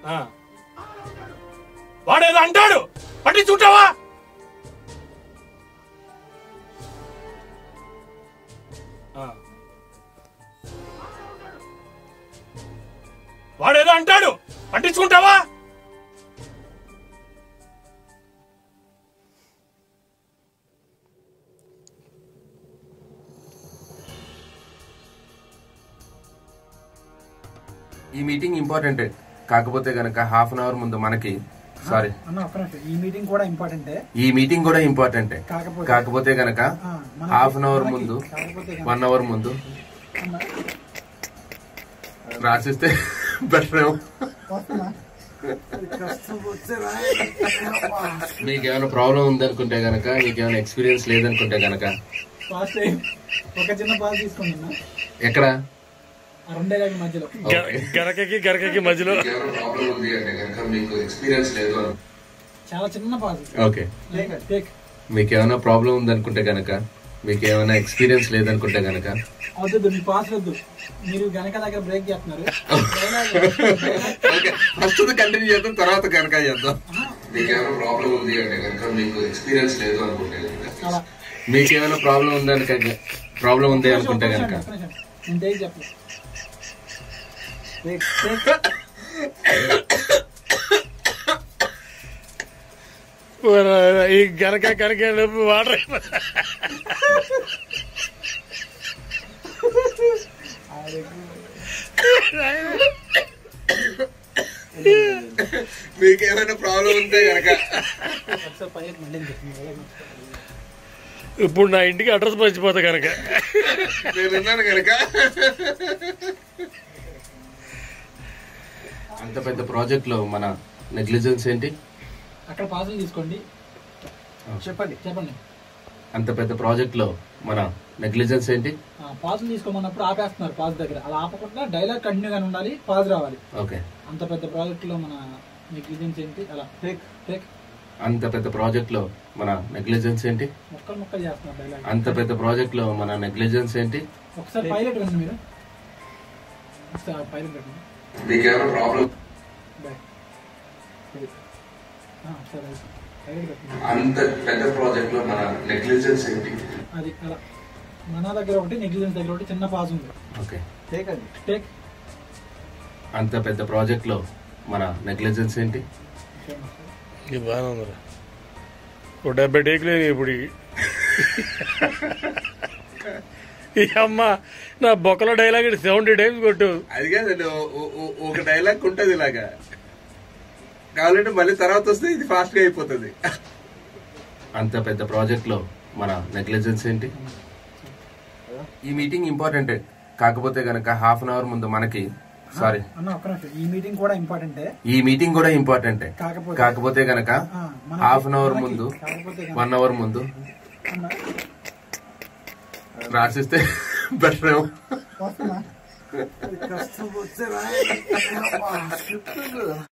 ఆ. వాడేదో అంటాడు పట్టించుంటావా ఆ. వాడేదో అంటాడు పట్టించుకుంటావా ఈ మీటింగ్ ఇంపార్టెంట్ కాకపోతే గనక హాఫ్ అన్ అవర్ ముందు మనకి సారీ అన్న ఒక్క నిమిషం ఈ మీటింగ్ కూడా ఇంపార్టెంటే ఈ మీటింగ్ కూడా ఇంపార్టెంట్ కాకపోతే- కాకపోతే గనక ఆ, మనకి- హాఫ్ అన్ అవర్ మనకి- ముందు కాకపోతే గనక- వన్ అవర్ ముందు అన్న, రాసిస్తే బెటర్ ఏమో వస్తున్నా? కష్టం వచ్చేరా? మీకు ఏమైనా ప్రాబ్లం ఉందనుకుంటే గనక మీకు ఏమైనా ఎక్స్పీరియన్స్ లేదనుకుంటే గనక పాస్ చేయి. ఒక చిన్న పాస్ తీసుకోండి అన్న. ఎక్కడ ఆ రెండే గారి మధ్యలో గ- గరకకి గరకకి మధ్యలో ప్రాబ్లం ఉంది అంటే గనక మీకు ఎక్స్పీరియన్స్ లేదు అని చాలా చిన్న పాస్ ఓకే టేక్ టేక్ మీకు ఏమైనా ప్రాబ్లం ఉందనుకుంటే గనక మీకు ఏమైనా ఎక్స్పీరియన్స్ లేదనుకుంటే గనక వద్దు మీ పాస్ వద్దు మీరు గనక దగ్గర బ్రేక్ చేస్తున్నారు ఓకే ఫస్ట్ కంటిన్యూ చేద్దాం తర్వాత కనుక చేద్దాం మీకు ఏమైనా ప్రాబ్లం ఉంది అంటే కనుక మీకు ఎక్స్పీరియన్స్ లేదు అనుకుంటే గనక చాలా మీకు ఏమైనా ప్రాబ్లం ఉందనుక ప్రాబ్లం ఉంది అనుకుంటే ఒక్క గనక నిమిషం, ఒక్క నిమిషం. నేను టేక్ చెప్పలేదు టేక్ టేక్ ఈ గరక గరక లోపు వాటర్ మీకు ఏమైనా ప్రాబ్లం ఉంటే గనక ఒకసారి పైకి మళ్ళీ చెప్తుంది ఇప్పుడు నా ఇంటికి అడ్రస్ మర్చిపోతా కనుక నేను విన్నాను గనక అంత పెద్ద ప్రాజెక్ట్ లో మన నెగ్లిజెన్స్ ఏంటి అక్కడ పాసులు తీసుకోండి చెప్పండి చెప్పండి అంత పెద్ద ప్రాజెక్ట్ లో మన నెగ్లిజెన్స్ ఏంటి ఆ, పాజులు తీసుకోమన్నప్పుడు ఆపేస్తున్నారు పాజ్ దగ్గర అలా ఆపకుండా డైలాగ్ కంటిన్యూ గానే ఉండాలి పాజ్ రావాలి ఓకే అంత పెద్ద ప్రాజెక్ట్ లో మన నెగ్లిజెన్స్ ఏంటి అలా టేక్ టేక్ అంత పెద్ద ప్రాజెక్ట్ లో మన నెగ్లిజెన్స్ ఏంటి మొక్కలు మొక్కలు చేస్తున్నారు డైలాగ్ అంత పెద్ద ప్రాజెక్ట్ లో మన నెగ్లిజెన్స్ ఏంటి ఒకసారి పైలట్ రండి మీరు ఒకసారి పైలట్ రండి మీకు ఏమైనా ప్రాబ్లం బాయ్ ఆ, సరే పైలట్ పెట్టండి అంత పెద్ద ప్రాజెక్ట్ లో మన నెగ్లిజెన్స్ ఏంటి అది అలా మన దగ్గర ఒకటి నెగ్లిజెన్స్ దగ్గర ఒకటి చిన్న పాజ్ ఉంది ఓకే టేక్ అది టేక్ అంత పెద్ద ప్రాజెక్ట్ లో మన నెగ్లిజెన్స్ ఏంటి ఇది బాగానే ఉందిరా ఓ డెబ్బై టేకులు అయినాయి ఇప్పుడు ఇవి. ఈ అమ్మ నా బొక్కలో డైలాగ్ సెవెంటీ టైమ్స్ కొట్టు అది కాదండి ఒక డైలాగ్ ఉంటది ఇలాగా కావాలంటే మళ్ళీ తర్వాత వస్తే ఇది ఫాస్ట్ గా అయిపోతుంది అంత పెద్ద ప్రాజెక్ట్ లో మన నెగ్లిజెన్స్ ఏంటి ఈ మీటింగ్ ఇంపార్టెంట్ కాకపోతే గనక హాఫ్ అన్ అవర్ ముందు మనకి సారీ అన్న ఒక్క నిమిషం ఈ మీటింగ్ కూడా ఇంపార్టెంటే ఈ మీటింగ్ కూడా ఇంపార్టెంట్ కాకపోతే- కాకపోతే గనక ఆ, మనకి- హాఫ్ అన్ అవర్ మనకి- ముందు కాకపోతే గనక- వన్ అవర్ ముందు అన్న, రాసిస్తే బెటర్ ఏమో వస్తున్నా? కష్టం వచ్చేరా?